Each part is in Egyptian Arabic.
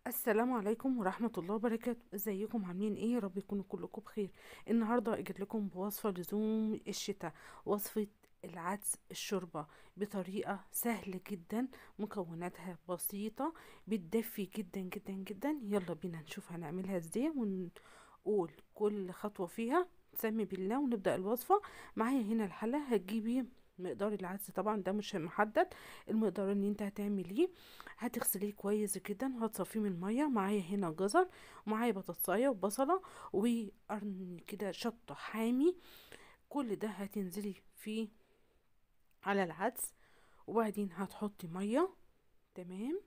السلام عليكم ورحمة الله وبركاته ازيكم عاملين ايه يا رب يكونوا كلكم بخير النهاردة جيت لكم بوصفة لزوم الشتاء وصفة العدس الشوربة بطريقة سهلة جدا مكوناتها بسيطة بتدفي جدا جدا جدا يلا بينا نشوف هنعملها ازاي ونقول كل خطوة فيها نسمي بالله ونبدأ الوصفة معايا هنا الحلة هتجيبي مقدار العدس طبعا ده مش محدد المقدار اللي انت هتعمليه هتغسليه كويس جدا وهتصفيه من الميه معايا هنا جزر ومعايا بطاطسايه وبصله وقرن كده شطه حامي كل ده هتنزلي فيه على العدس وبعدين هتحطي ميه تمام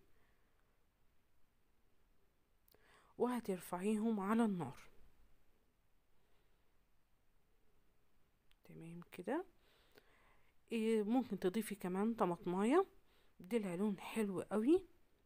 وهترفعيهم على النار تمام كده إيه ممكن تضيفي كمان طماطمايه دي لون حلو قوي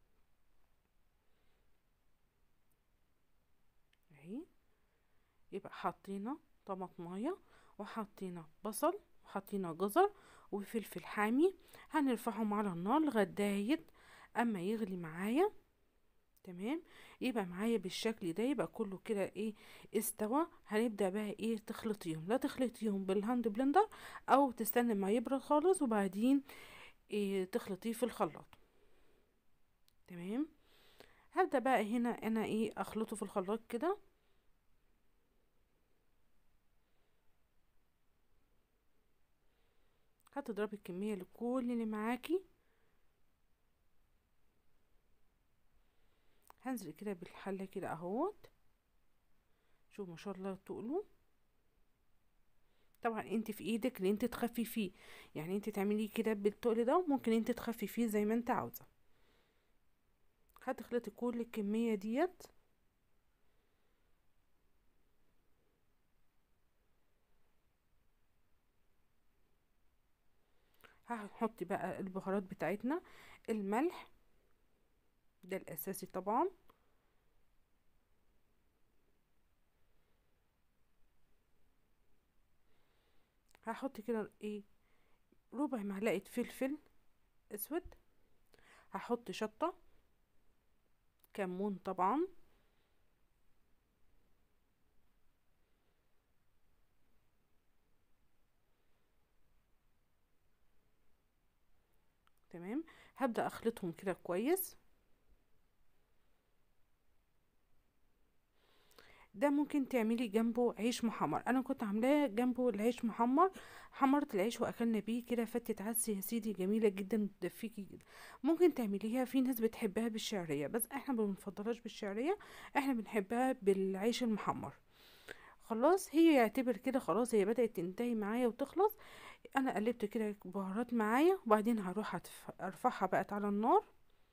اهي يبقى حطينا طماطمايه وحطينا بصل وحطينا جزر وفلفل حامي هنرفعهم على النار لغايه اما يغلي معايا تمام يبقى معايا بالشكل ده يبقى كله كده ايه استوى هنبدا بقى ايه تخلطيهم لا تخلطيهم بالهاند بلندر او تستنى ما يبرد خالص وبعدين إيه تخلطيه في الخلاط تمام هبدا بقى هنا انا ايه اخلطه في الخلاط كده هتضربي الكميه لكل اللي معاكي هنزل كده بالحلة كده اهوت شوف ما شاء الله تقلوا طبعا انت في ايدك ان انت تخففيه يعني انت تعمليه كده بالتقل ده وممكن انت تخففيه زي ما انت عاوزه هتخلطي كل الكميه ديت هنحط بقى البهارات بتاعتنا الملح ده الاساسي طبعا هحط كده ايه ربع معلقه فلفل اسود هحط شطه كمون طبعا تمام هبدا اخلطهم كده كويس ده ممكن تعملي جنبه عيش محمر انا كنت عاملاه جنبه العيش محمر حمرت العيش واكلنا بيه كده فتة عدس يا سيدي جميله جدا بتدفيكي جدا ممكن تعمليها في ناس بتحبها بالشعريه بس احنا ما بنفضلهاش بالشعريه احنا بنحبها بالعيش المحمر خلاص هي يعتبر كده خلاص هي بدأت تنتهي معايا وتخلص انا قلبت كده بهارات معايا وبعدين هروح ارفعها بقت على النار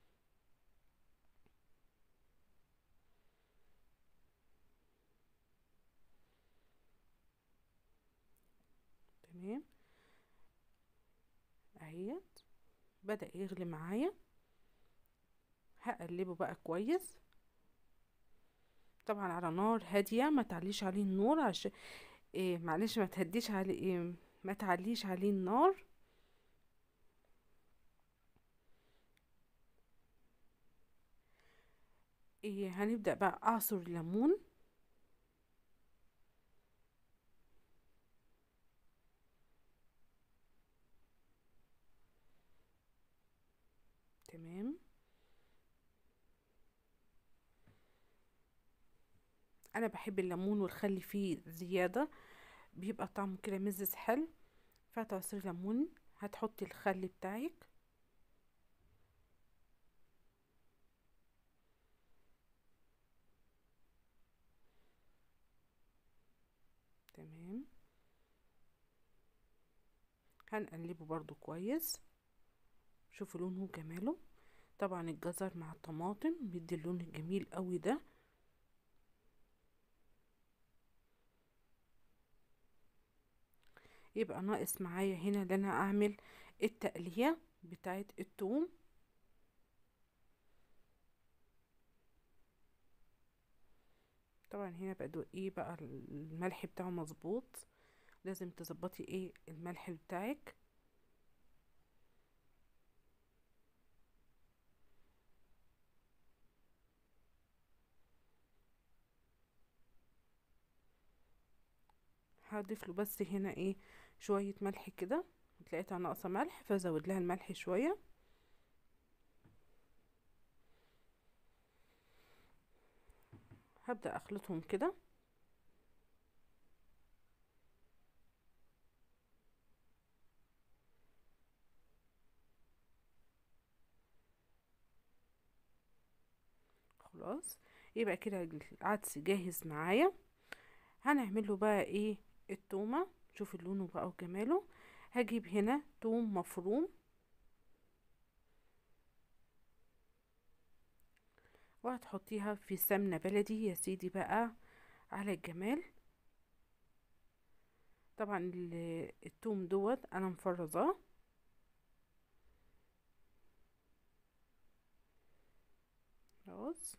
تمام اهيت بدأ يغلي معايا هقلبه بقى كويس طبعا على نار هادية ما تعليش عليه النور عشان إيه معلش ما تهديش عليه إيه ما تعليش عليه النار إيه هنبدأ بقى أعصر الليمون تمام انا بحب الليمون والخل فيه زيادة بيبقى طعمه كده مزز حلو فهتعصري ليمون هتحطي الخل بتاعك تمام هنقلبه برضو كويس شوفوا لونه وجماله طبعا الجزر مع الطماطم بيدي اللون الجميل قوي ده يبقى ناقص معايا هنا ان انا اعمل التقليه بتاعه الثوم طبعا هنا بقى ايه بقى الملح بتاعه مظبوط لازم تظبطي ايه الملح بتاعك هضيف له بس هنا ايه شوية ملح كده لقيتها ناقصة ملح فزود لها الملح شوية هبدأ اخلطهم كده خلاص يبقى كده العدس جاهز معايا هنعمله بقى ايه التومة شوفي لونه بقى وجماله هجيب هنا توم مفروم وهتحطيها في سمنة بلدي يا سيدي بقى على الجمال طبعا ال- التوم دوت انا مفرزاه خلاص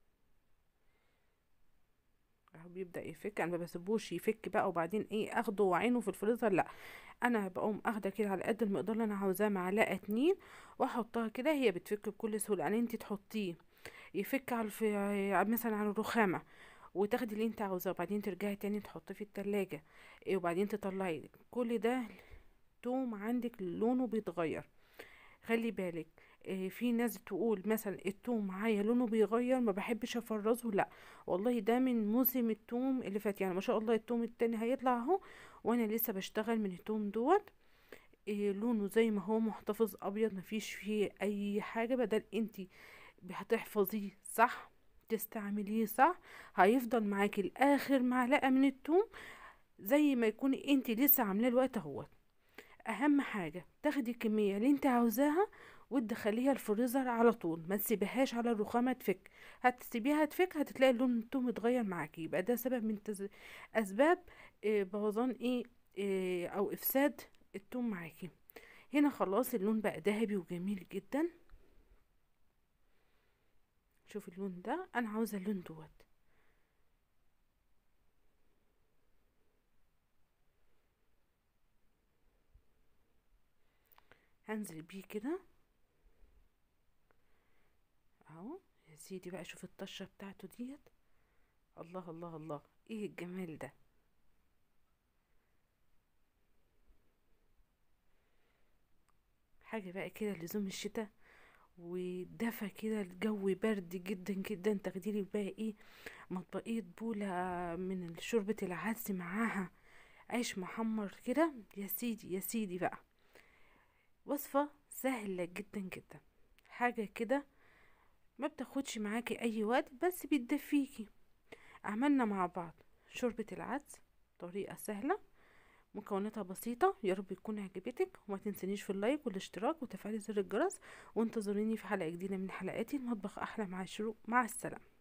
اهو بيبدأ يفك انا ما بسيبوش يفك بقى وبعدين ايه اخده وعينه في الفريزر لا انا بقوم اخده كده على قد المقدار اللي انا عاوزاه معلقه اتنين واحطها كده هي بتفك بكل سهوله يعني انت تحطيه يفك على الف... مثلا على الرخامه وتاخدي اللي انت عاوزاه وبعدين ترجعي تاني تحطيه في التلاجة إيه وبعدين تطلعي كل ده توم عندك لونه بيتغير خلي بالك إيه في ناس تقول مثلا التوم معايا لونه بيغير ما بحبش افرزه لا والله ده من موسم التوم اللي فات يعني ما شاء الله التوم التاني هيطلع اهو وانا لسه بشتغل من التوم دوت إيه لونه زي ما هو محتفظ ابيض مفيش فيه اي حاجه بدل انتي هتحفظيه صح تستعمليه صح هيفضل معاكي لاخر معلقه من التوم زي ما يكون انتي لسه عاملاه الوقت اهوت اهم حاجه تاخدي الكميه اللي انت عاوزاها وتدخليها الفريزر على طول ما تسيبيهاش على الرخامه تفك هتسيبيها تفك هتلاقي لون التوم اتغير معاكي يبقى ده سبب من تز... اسباب إيه بوظان ايه, إيه او افساد التوم معاكي هنا خلاص اللون بقى ذهبي وجميل جدا شوف اللون ده انا عاوزه اللون دوت هنزل بيه كده اهو يا سيدي بقى شوف الطشه بتاعته ديت الله الله الله ايه الجمال ده حاجه بقى كده لزوم الشتاء ودفى كده الجو برد جدا جدا تاخديلي بقى ايه مطبقية بولة من شوربة العدس معاها عيش محمر كده يا سيدي يا سيدي بقى وصفة سهلة جدا جدا حاجة كده ما بتاخدش معاكي اي وقت بس بتدفيكي عملنا مع بعض شوربة العدس طريقة سهلة مكوناتها بسيطة يا رب تكون عجبتك وما تنسنيش في اللايك والاشتراك وتفعيل زر الجرس وانتظروني في حلقة جديدة من حلقاتي المطبخ احلى مع الشروق مع السلامة